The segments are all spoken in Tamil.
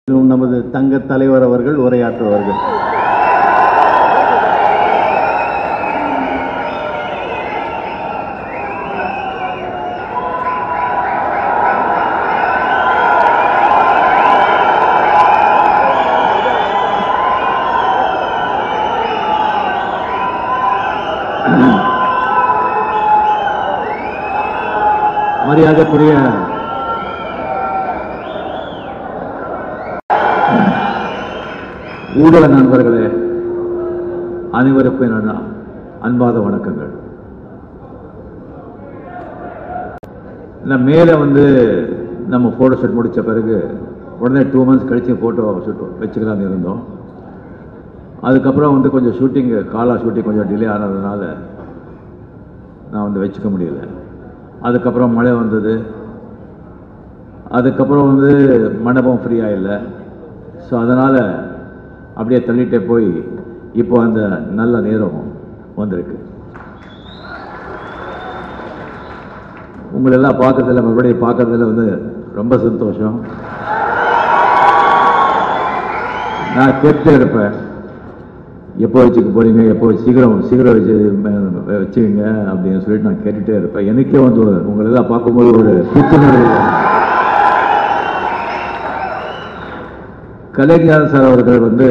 இன்னும் நமது தங்க தலைவர் அவர்கள் உரையாற்றுவார்கள் மரியாதைக்குரிய ஊடக நண்பர்களே அனைவருக்கும் என்னோட அன்பாத வணக்கங்கள் நான் மேலே வந்து நம்ம ஃபோட்டோ ஷூட் முடித்த பிறகு உடனே டூ மந்த்ஸ் கழிச்சு ஃபோட்டோ ஷூட் வச்சுக்கலாம்னு இருந்தோம் அதுக்கப்புறம் வந்து கொஞ்சம் ஷூட்டிங் காலா ஷூட்டிங் கொஞ்சம் டிலே ஆனதுனால நான் வந்து வச்சுக்க முடியல அதுக்கப்புறம் மழை வந்தது அதுக்கப்புறம் வந்து மண்டபம் ஃப்ரீயாக இல்லை ஸோ அதனால் அப்படியே தள்ளிட்டே போய் இப்போ அந்த நல்ல நேரம் வந்திருக்கு உங்களெல்லாம் பார்க்கறதில்ல மறுபடியும் பார்க்கறதுல வந்து ரொம்ப சந்தோஷம் நான் கேட்டே இருப்பேன் எப்போ வச்சுக்க போறீங்க எப்போ சீக்கிரம் சீக்கிரம் வச்சு ம- வச்சுக்கங்க அப்படின்னு சொல்லிட்டு நான் கேட்டுட்டே இருப்பேன் எனக்கே வந்து ஒரு- உங்களெல்லாம் பார்க்கும்போது ஒரு புத்துணர்வு கலைஞர் சார் அவர்கள் வந்து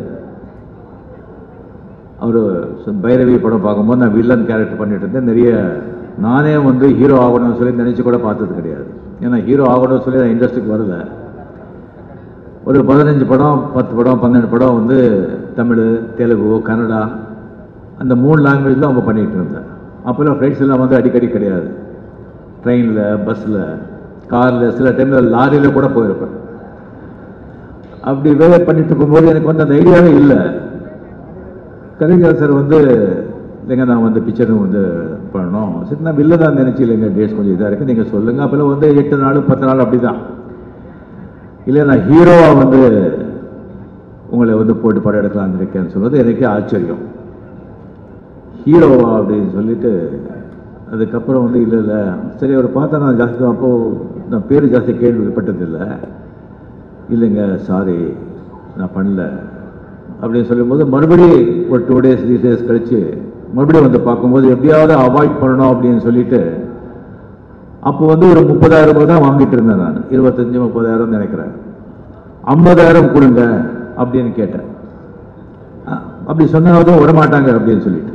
அவர் பைரவி படம் பார்க்கும்போது நான் வில்லன் கேரக்டர் பண்ணிட்டு இருந்தேன் நிறைய நானே வந்து ஹீரோ ஆகணும்னு சொல்லி நினைச்சு கூட பார்த்தது கிடையாது ஏன்னா ஹீரோ ஆகணும்னு சொல்லி நான் இண்டஸ்ட்ரிக்கு வரல ஒரு பதினஞ்சு படம் பத்து படம் பன்னெண்டு படம் வந்து தமிழ் தெலுங்கு கன்னடா அந்த மூணு லாங்குவேஜ் தான் அவங்க பண்ணிட்டு இருந்தேன் அப்போல்லாம் ஃப்ளைட்ஸ் எல்லாம் வந்து அடிக்கடி கிடையாது ட்ரெயினில் பஸ்ஸில் காரில் சில டைமில் லாரியில் கூட போயிருப்பேன் அப்படி வேலை பண்ணிட்டு இருக்கும்போது எனக்கு வந்து அந்த ஐடியாவே இல்லை கலைஞர் சார் வந்து இல்லைங்க நான் வந்து பிக்சரும் வந்து பண்ணணும் சரி நான் வெளில தான் நினச்சி இல்லைங்க டேட்ஸ் கொஞ்சம் இதாக இருக்குது நீங்கள் சொல்லுங்கள் அப்போல்லாம் வந்து எட்டு நாள் பத்து நாள் அப்படி தான் இல்லை நான் ஹீரோவாக வந்து உங்களை வந்து போட்டு படம் எடுக்கலாம்னு இருக்கேன்னு சொல்வது எனக்கே ஆச்சரியம் ஹீரோவா அப்படின்னு சொல்லிட்டு அதுக்கப்புறம் வந்து இல்லை இல்லை சரி அவர் பார்த்தா நான் ஜாஸ்தி அப்போது நான் பேர் ஜாஸ்தி கேள்விப்பட்டதில்லை இல்லைங்க சாரி நான் பண்ணல அப்படின்னு சொல்லும்போது மறுபடியும் ஒரு டூ டேஸ் த்ரீ டேஸ் கழிச்சு மறுபடியும் வந்து பார்க்கும்போது எப்படியாவது அவாய்ட் பண்ணணும் அப்படின்னு சொல்லிட்டு அப்போ வந்து ஒரு முப்பதாயிரம் ரூபாய் தான் வாங்கிட்டு இருந்தேன் நான் இருபத்தஞ்சு முப்பதாயிரம் நினைக்கிறேன் ஐம்பதாயிரம் கொடுங்க அப்படின்னு கேட்டேன் அ, அப்படி சொன்னாலும் விடமாட்டாங்க அப்படின்னு சொல்லிட்டு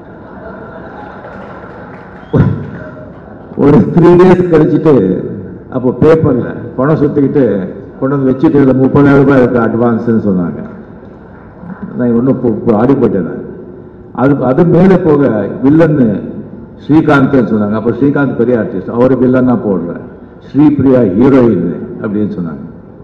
ஒரு த்ரீ டேஸ் கழிச்சிட்டு அப்போ பேப்பர்ல பணம் சுத்திக்கிட்டு கொண்டு வந்து வச்சுட்டு இதில் முப்பதாயிரம் ரூபாய் இருக்கு அட்வான்ஸ்னு சொன்னாங்க நான் ஒன்றும் ஆடி போயிட்டேன் நான். அது அது மேலே போக வில்லன்னு ஸ்ரீகாந்த் சொன்னாங்க அப்போ ஸ்ரீகாந்த் பெரிய ஆர்டிஸ்ட் அவர் வில்லன் நான் போடுறேன் ஸ்ரீபிரியா ஹீரோயின் அப்படின்னு சொன்னாங்க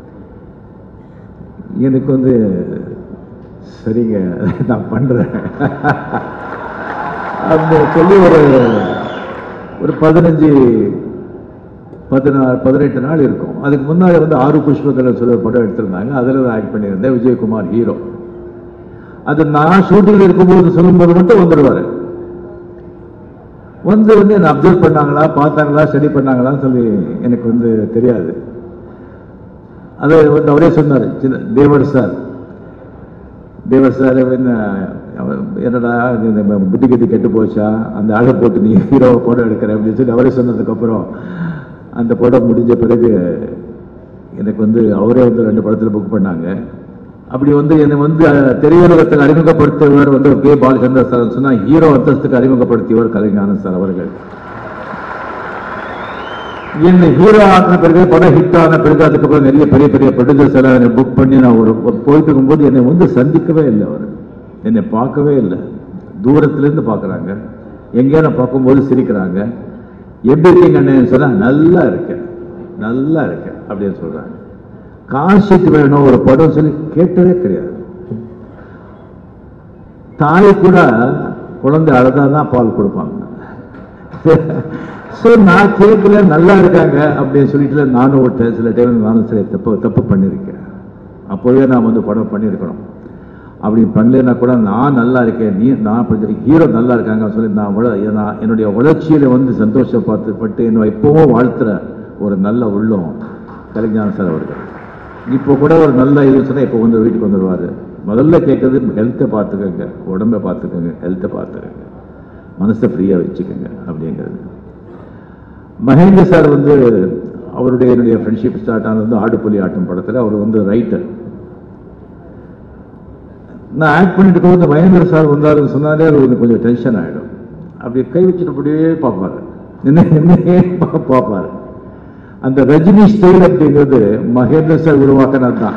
எனக்கு வந்து சரிங்க நான் பண்றேன் அப்படின்னு சொல்லி ஒரு ஒரு பதினஞ்சு பதினாறு பதினெட்டு நாள் இருக்கும் அதுக்கு முன்னாடி வந்து ஆறு புஷ்பங்கள் சொல்லி ஒரு படம் எடுத்திருந்தாங்க அதில் தான் ஆக்ட் பண்ணியிருந்தேன் விஜயகுமார் ஹீரோ அது நான் ஷூட்டிங் இருக்கும்போது சொல்லும்போது மட்டும் வந்துடுவாரு வந்து வந்து என்ன அப்சர்வ் பண்ணாங்களா பார்த்தாங்களா ஸ்டடி பண்ணாங்களான்னு சொல்லி எனக்கு வந்து தெரியாது அதை வந்து அவரே சொன்னார் சின்ன தேவர் சார் தேவர் சார் என்ன அவர் என்னடா இது இந்த புத்தி கத்தி கெட்டு போச்சா அந்த ஆளை போட்டு நீ ஹீரோ படம் எடுக்கிற அப்படின்னு சொல்லி அவரே சொன்னதுக்கப்புறம் அந்த படம் முடிஞ்ச பிறகு எனக்கு வந்து அவரே வந்து ரெண்டு படத்தில் புக் பண்ணாங்க அப்படி வந்து என்னை வந்து அஹ், திரையுலகத்தில் அறிமுகப்படுத்தியவர் வந்து கே பாலச்சந்திர சார் சொன்னா ஹீரோ அந்தஸ்துக்கு அறிமுகப்படுத்தியவர் கலைஞானந்த் சார் அவர்கள் என்ன ஹீரோ ஆன பிறகு படம் ஹிட் ஆன பிறகு அதுக்கப்புறம் நிறைய பெரிய பெரிய ப்ரொடியூசர்ஸ் எல்லாம் என்னை புக் பண்ணி நான் ஒரு ஒரு போயிட்டு இருக்கும்போது என்னை வந்து சந்திக்கவே இல்லை அவர் என்னை பார்க்கவே இல்லை தூரத்திலேருந்து பார்க்குறாங்க எங்கேயோ நான் பார்க்கும்போது சிரிக்கிறாங்க எப்படி இருக்கீங்க அண்ணன் சொன்னா நல்லா இருக்கேன் நல்லா இருக்கேன் அப்படின்னு சொல்றாங்க காசிக்கு வேணும் ஒரு படம் சொல்லி கேட்டதே கிடையாது தாய் கூட குழந்தை அழுதாதான் பால் கொடுப்பாங்க ஸோ நான் கேட்கல நல்லா இருக்காங்க அப்படின்னு சொல்லிட்டு நானும் விட்டேன் சில டைம் நானும் சரி தப்பு தப்பு பண்ணியிருக்கேன் அப்போவே நான் வந்து படம் பண்ணியிருக்கணும் அப்படி பண்ணலைன்னா கூட நான் நல்லா இருக்கேன் நீ நான் ஹீரோ நல்லா இருக்காங்க சொல்லி நான் வள நான் என்னுடைய வளர்ச்சியில வந்து சந்தோஷப்பட்டு பட்டு என்னை இப்பவும் வாழ்த்துற ஒரு நல்ல உள்ளம் கலைஞான சார் அவர்கள் இப்போ கூட ஒரு நல்ல இது சொன்னா இப்போ வந்து வீட்டுக்கு வந்துடுவாரு முதல்ல கேட்கறது ஹெல்த்தை பார்த்துக்கோங்க உடம்பை பார்த்துக்கோங்க ஹெல்த்தை பார்த்துக்கோங்க மனசை ஃப்ரீயாக வச்சுக்கோங்க அப்படிங்கிறது மகேந்திர சார் வந்து அவருடைய என்னுடைய ஃப்ரெண்ட்ஷிப் ஸ்டார்ட் ஆனது வந்து ஆடுப்புலி ஆட்டம் படத்தில் அவர் வந்து ரைட்டர் நான் ஆக்ட் பண்ணிட்டு இருக்கும்போது மகேந்திர சார் வந்தாருன்னு சொன்னாலே அது வந்து கொஞ்சம் டென்ஷன் ஆகிடும் அப்படி கை வச்சுட்டு அப்படியே பார்ப்பாரு என்ன என்னையே பா- பார்ப்பாரு அந்த ரஜினி ஸ்டைல் அப்படிங்கிறது மகேந்திர சார் உருவாக்கினது தான்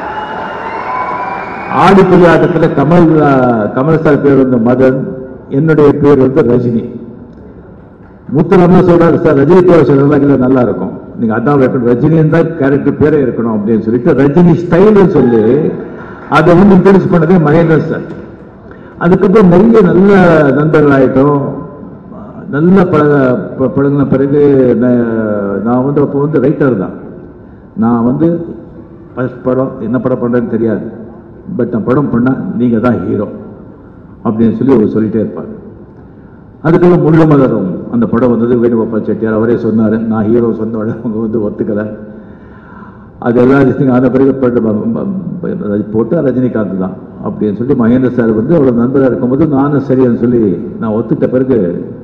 ஆடிப்புலி ஆட்டத்துல கமல் ஆ, கமல் சார் பேர் வந்து மதன் என்னுடைய பேர் வந்து ரஜினி முத்துராம சொல்றாரு சார் ரஜினி பேர் சொல்றதா இல்ல நல்லா இருக்கும் நீங்க அதான் வைக்கணும் ரஜினின்னு தான் கேரக்டர் பேரே இருக்கணும் அப்படின்னு சொல்லிட்டு ரஜினி ஸ்டைல்னு சொல்லி அதை வந்து இன்ட்ரடியூஸ் பண்ணதே மகேந்திரன் சார் அதுக்கப்புறம் நிறைய நல்ல நண்பர்கள் ஆயிட்டோம் நல்ல பழக ப- பழகுன பிறகு நான் நான் வந்து அப்போ வந்து ரைட்டர் தான் நான் வந்து ஃபர்ஸ்ட் படம் என்ன படம் பண்ணுறேன்னு தெரியாது பட் நான் படம் பண்ணா நீங்க தான் ஹீரோ அப்படின்னு சொல்லி அவர் சொல்லிட்டே இருப்பார் அதுக்கப்புறம் முள்ளு மலரும் அந்த படம் வந்தது வேணுகோபால் செட்டியார் அவரே சொன்னார் நான் ஹீரோ சொன்ன உடனே அவங்க வந்து ஒத்துக்கலை அது எல்லாம் ரஜினி ஆன பிறகு போட்டு ப- ப- ப- போட்டு ரஜினிகாந்த் தான் அப்படின்னு சொல்லி மகேந்திர சார் வந்து அவரோட நண்பராக இருக்கும்போது நானும் சரின்னு சொல்லி நான் ஒத்துட்ட பிறகு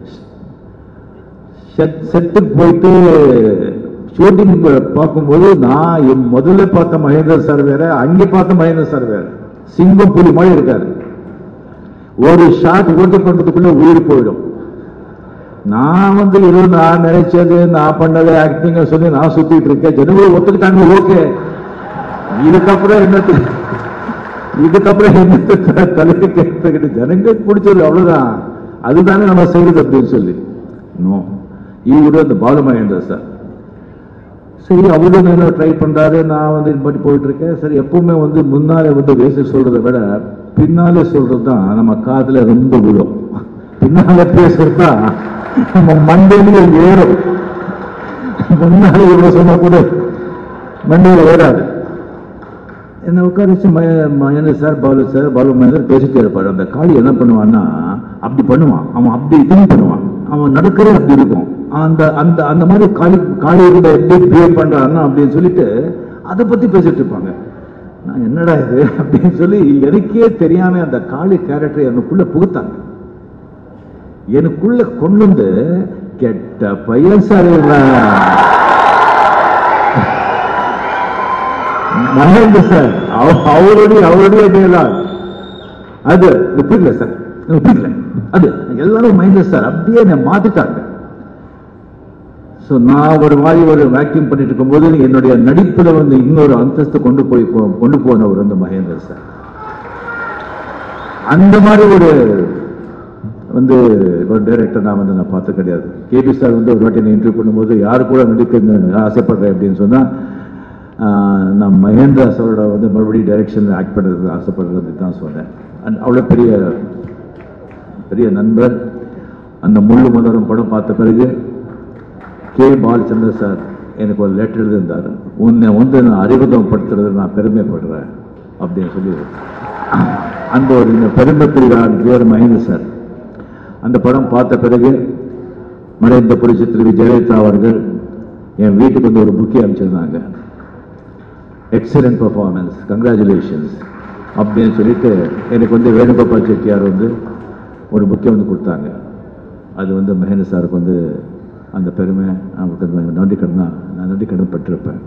செட் செட்டுக்கு போயிட்டு ஷூட்டிங் பார்க்கும்போது நான் என் முதல்ல பார்த்த மகேந்திர சார் வேற அங்கே பார்த்த மகேந்திர சார் வேற சிங்கம் புலி மாதிரி இருக்காரு ஒரு ஷாட் ஓட்டு பண்றதுக்குள்ள உயிர் போயிடும் நான் வந்து ஏதோ நான் நினைச்சது நான் பண்ணது ஆக்டிங் சொல்லி நான் சுத்திட்டு இருக்கேன் ஜனங்களும் ஒத்துக்கிட்டாங்க ஓகே இதுக்கப்புறம் என்னத்து இதுக்கப்புறம் என்ன தலையை கேட்டுக்கிட்டு ஜனங்க பிடிச்சது அவ்வளவுதான் அதுதானே நம்ம செய்யறது அப்படின்னு சொல்லி நோ இவரு அந்த பாலுமகேந்திர சார் சரி அவரும் என்ன ட்ரை பண்றாரு நான் வந்து இது மாதிரி போயிட்டு இருக்கேன் சரி எப்பவுமே வந்து முன்னாலே வந்து பேச சொல்றதை விட பின்னாலே சொல்றது தான் நம்ம காதுல ரொம்ப விழும் பின்னால பேசுறது தான் நம்ம மண்டையில ஏறும் முன்னாலே இவ்வளவு சொன்னா கூட மண்டையில ஏறாது என்ன உட்கார வச்சு மய- மகேந்திர சார் பாலு சார் பாலு மகேந்தர் பேசிட்டே இருப்பாரு அந்த காளி என்ன பண்ணுவான்னா அப்படி பண்ணுவான் அவன் அப்படி இப்படி பண்ணுவான் அவன் நடக்கிறே அப்படி இருக்கும் அந்த அந்த அந்த மாதிரி காளி காளி கூட எப்படி பிஹேவ் பண்றான்னா அப்படின்னு சொல்லிட்டு அதை பத்தி பேசிட்டு இருப்பாங்க நான் என்னடா இது அப்படின்னு சொல்லி எனக்கே தெரியாம அந்த காளி கேரக்டர் எனக்குள்ள புகுத்தாங்க எனக்குள்ள கொண்டு வந்து கெட்ட பையன் சார் இவன். மகேந்திர சார் அவ- அவருடைய அவருடைய மேலாள் அது ஒப்பிக்கல சார் ஒப்பிக்கல அது எல்லாரும் மகேந்திர சார் அப்படியே என்னை மாத்திட்டாங்க ஸோ நான் ஒரு மாதிரி ஒரு வேக்யூம் பண்ணிட்டு இருக்கும்போது என்னுடைய நடிப்புல வந்து இன்னொரு அந்தஸ்து கொண்டு போய் போ- கொண்டு போனவர் வந்து மகேந்திர சார் அந்த மாதிரி ஒரு வந்து ஒரு டைரக்டர் நான் வந்து நான் பார்த்து கிடையாது கேபி சார் வந்து ஒரு வாட்டி இன்டர்வியூ பண்ணும்போது யாரு கூட நடிக்க ஆசைப்படுறேன் அப்படின்னு சொன்னா ஆஹ், நான் மகேந்திர சாரோட வந்து மறுபடியும் டைரக்ஷன் ஆக்ட் பண்ணுறதுக்கு ஆசைப்படுறது தான் சொன்னேன் அண்ட் அவ்வளோ பெரிய பெரிய நண்பர் அந்த முள்ளு மலரும் படம் பார்த்த பிறகு கே பாலச்சந்திர சார் எனக்கு ஒரு லெட்டர் எழுதியிருந்தார் உன்னை வந்து நான் அறிமுகப்படுத்துறது நான் பெருமைப்படுறேன் அப்படின்னு சொல்லி அந்த ஒரு இந்த பெருமைக்குரிய பேர் மகேந்திர சார் அந்த படம் பார்த்த பிறகு மறைந்த புரட்சி திரு ஜெயலலிதா அவர்கள் என் வீட்டுக்கு வந்து ஒரு புக்கே அனுப்பிச்சிருந்தாங்க எக்ஸலண்ட் பர்ஃபார்மன்ஸ் கங்க்ராச்சுலேஷன்ஸ் அப்படின்னு சொல்லிட்டு எனக்கு வந்து வேணுகோபால் செட்டியார் வந்து ஒரு புக்கே வந்து கொடுத்தாங்க அது வந்து மகேந்திர சாருக்கு வந்து அந்த பெருமை அவருக்கு அந்த நன்றி கடன் தான் நான் நன்றி கடன் பட்டிருப்பேன்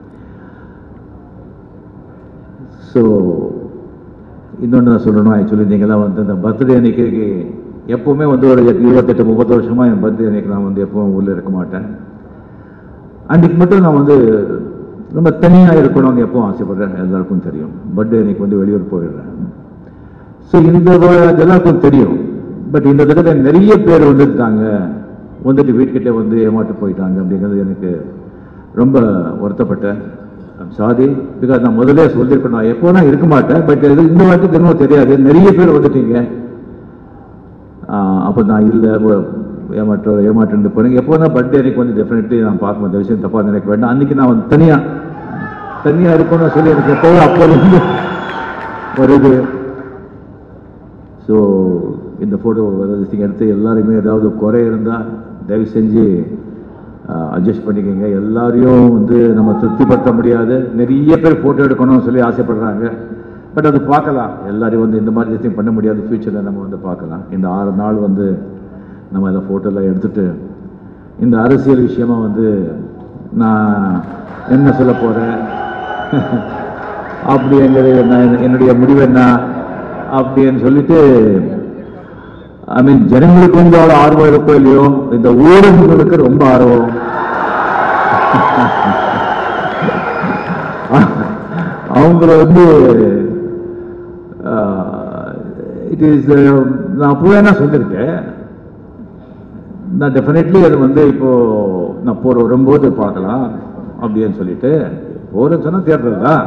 ஸோ இன்னொன்று நான் சொல்லணும் ஆக்சுவலி நீங்களாம் வந்து இந்த பர்த்டே அன்னைக்கு எப்பவுமே வந்து ஒரு இருபத்தெட்டு முப்பது வருஷமா என் பர்த்டே அன்னைக்கு நான் வந்து எப்பவும் ஊரில் இருக்க மாட்டேன் அன்னைக்கு மட்டும் நான் வந்து ரொம்ப தனியாக இருக்கணும்னு எப்பவும் ஆசைப்படுறேன் எல்லாருக்கும் தெரியும் பர்த்டே அன்னைக்கு வந்து வெளியூர் போயிடுறேன் ஸோ இந்த வ- எல்லாருக்கும் தெரியும் பட் இந்த தடவை நிறைய பேர் வந்துட்டாங்க வந்துட்டு வீட்டுக்கிட்டே வந்து ஏமாட்டு போயிட்டாங்க அப்படிங்கிறது எனக்கு ரொம்ப வருத்தப்பட்டேன் சாதி பிகாஸ் நான் முதல்ல சொல்லியிருப்பேன் நான் எப்போ நான் இருக்க மாட்டேன் பட் இது இந்த வாட்டி திரும்ப தெரியாது நிறைய பேர் வந்துட்டீங்க ஆஹ் அப்போ நான் இல்லை ஏமாற்ற ஏமாற்று போனேன் எப்போ நான் பர்த்டே அன்னைக்கு வந்து டெஃபினெட்லி நான் பார்க்க இந்த விஷயம் தப்பாக நினைக்க வேண்டாம் அன்னைக்கு நான் வந்து தனியாக தனியாக இருக்கணும்னு சொல்லி எனக்கு எப்போ அப்போ இருந்து வருது ஸோ இந்த ஃபோட்டோ எடுத்து எல்லாருமே ஏதாவது குறை இருந்தால் தயவு செஞ்சு அட்ஜஸ்ட் பண்ணிக்கோங்க எல்லாரையும் வந்து நம்ம திருப்திப்படுத்த முடியாது நிறைய பேர் ஃபோட்டோ எடுக்கணும்னு சொல்லி ஆசைப்படுறாங்க பட் அது பார்க்கலாம் எல்லாரையும் வந்து இந்த மாதிரி விஷயம் பண்ண முடியாது ஃப்யூச்சரில் நம்ம வந்து பார்க்கலாம் இந்த ஆறு நாள் வந்து நம்ம இந்த ஃபோட்டோலாம் எடுத்துட்டு இந்த அரசியல் விஷயமா வந்து நான் என்ன சொல்ல போகிறேன் அப்படிங்கிறது நான் என்னுடைய முடிவு என்ன அப்படின்னு சொல்லிட்டு ஐ மீன் ஜனங்களுக்கு வந்து அவ்வளோ ஆர்வம் இருக்கோ இல்லையோ இந்த ஊடகங்களுக்கு ரொம்ப ஆர்வம் அவங்கள வந்து இட் இஸ் நான் அப்பவே என்ன சொல்லியிருக்கேன் நான் டெஃபினெட்லி அது வந்து இப்போ நான் போற வரும்போது பார்க்கலாம் அப்படின்னு சொல்லிட்டு போறேன்னு சொன்னா தேர்தல் தான்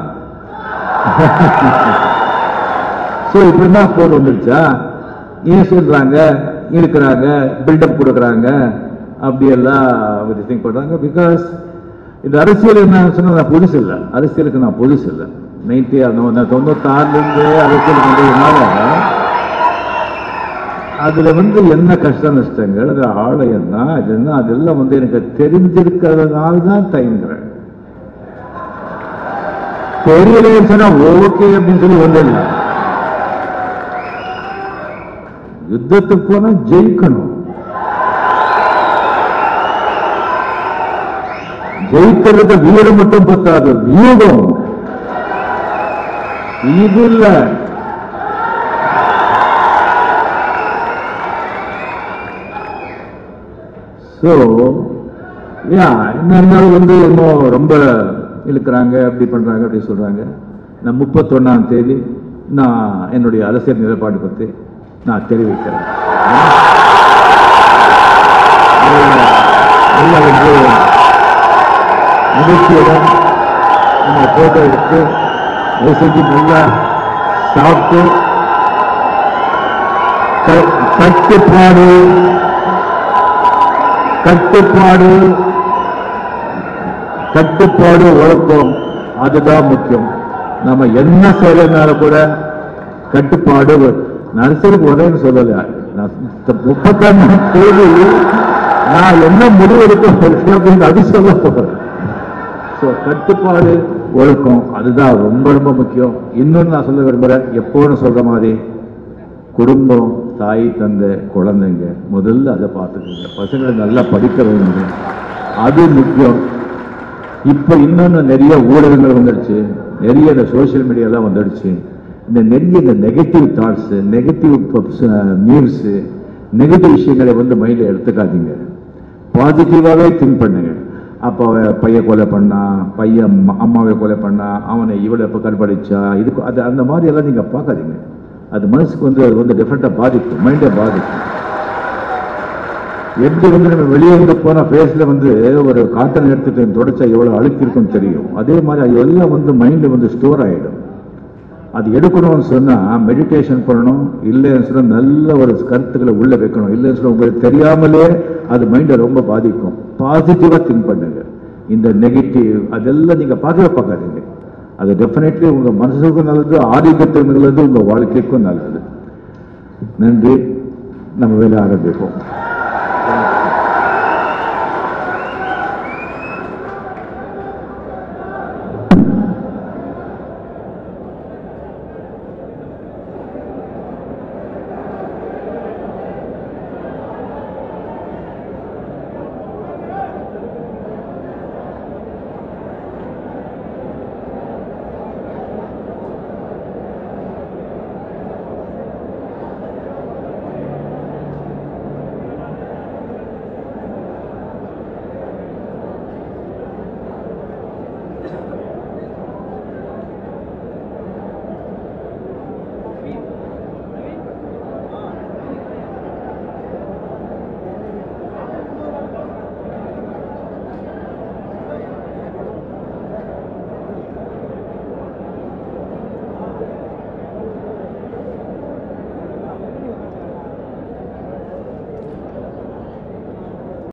ஸோ இப்படி தான் போர் வந்துருச்சா ஏன் சொல்றாங்க இருக்கிறாங்க பில்டப் கொடுக்குறாங்க அப்படியெல்லாம் திங்க் பண்றாங்க பிகாஸ் இந்த அரசியல் என்ன சொன்னா நான் புதுசு இல்லை அரசியலுக்கு நான் புதுசு இல்லை நைன்டி தொண்ணூத்தாறுலேருந்து அரசியலுக்கு வந்ததுனால அதுல வந்து என்ன கஷ்ட நஷ்டங்கள் அது ஆலயம் தான் அது என்ன அதெல்லாம் வந்து எனக்கு தெரிஞ்சிருக்கிறதுனால தான் தயங்குறேன் தெரியலன்னு சொன்னா ஓகே அப்படின்னு சொல்லி வந்துடல யுத்தத்துக்கு போனா ஜெயிக்கணும் ஜெயிக்கிறதுக்கு வீரம் மட்டும் பத்தாது வியூகம் இது இல்லை ஸோ யா இன்னும் வந்து இன்னும் ரொம்ப இழுக்கிறாங்க அப்படி பண்றாங்க அப்படி சொல்றாங்க நான் முப்பத்தொன்னாம் தேதி நான் என்னுடைய அரசியல் நிலைப்பாடு பற்றி நான் தெரிவிக்கிறேன் நல்ல வந்து நிகழ்ச்சியுடன் நம்ம போட்டோ எடுத்து செஞ்சு நல்லா சாப்பிட்டு க- கட்டுப்பாடு கட்டுப்பாடு கட்டுப்பாடு ஒழுக்கம் அதுதான் முக்கியம் நம்ம என்ன செய்யறதுனால கூட கட்டுப்பாடு நர்சருக்கு உதவின்னு சொல்லல நான் முப்பத்தொன்னாம் தேதி நான் என்ன முடிவு எடுக்க போறேன் அப்படின்னு அது சொல்ல போறேன் ஸோ கட்டுப்பாடு ஒழுக்கம் அதுதான் ரொம்ப ரொம்ப முக்கியம் இன்னொன்னு நான் சொல்ல விரும்புறேன் எப்போன்னு சொல்ற மாதிரி குடும்பம் தாய் தந்தை குழந்தைங்க முதல்ல அதை பார்த்துக்கோங்க பசங்களை நல்லா படிக்க வைங்க அது முக்கியம் இப்போ இன்னொன்று நிறைய ஊடகங்கள் வந்துடுச்சு நிறைய இந்த சோஷியல் மீடியாலாம் வந்துடுச்சு இந்த நிறைய இந்த negative thoughts negative news negative விஷயங்களை வந்து மைண்டில் எடுத்துக்காதீங்க பாசிட்டிவாகவே திங்க் பண்ணுங்க அப்போ அவன் பையன் கொலை பண்ணா பையன் அம்மா- அம்மாவை கொலை பண்ணா அவனை இவளை எப்போ கற்பழிச்சா இதுக்கு அது அந்த மாதிரி எல்லாம் நீங்கள் பார்க்காதீங்க அது மனசுக்கு வந்து அது வந்து டிஃப்ரெண்ட்டாக பாதிக்கும் மைண்டை பாதிக்கும் எப்படி வந்து நம்ம வெளியே இருந்து போன ஃபேஸ்ல வந்து ஒரு காட்டன் எடுத்துட்டு தொடச்சா எவ்வளவு அழுக்கு இருக்கும்னு தெரியும் அதே மாதிரி அது எல்லாம் வந்து மைண்ட் வந்து ஸ்டோர் ஆயிடும் அது எடுக்கணும்னு சொன்னா மெடிடேஷன் பண்ணணும் இல்லைன்னு சொன்னா நல்ல ஒரு கருத்துக்களை உள்ள வைக்கணும் இல்லைன்னு சொன்னா உங்களுக்கு தெரியாமலே அது மைண்டை ரொம்ப பாதிக்கும் பாசிட்டிவா திங்க் பண்ணுங்க இந்த நெகட்டிவ் அதெல்லாம் நீங்க பார்க்கவே பார்க்காதீங்க அது டெஃபினெட்லி உங்க மனசுக்கும் நல்லது ஆரோக்கியத்திற்கு நல்லது உங்க வாழ்க்கைக்கும் நல்லது நன்றி நம்ம வேலை ஆரம்பிப்போம்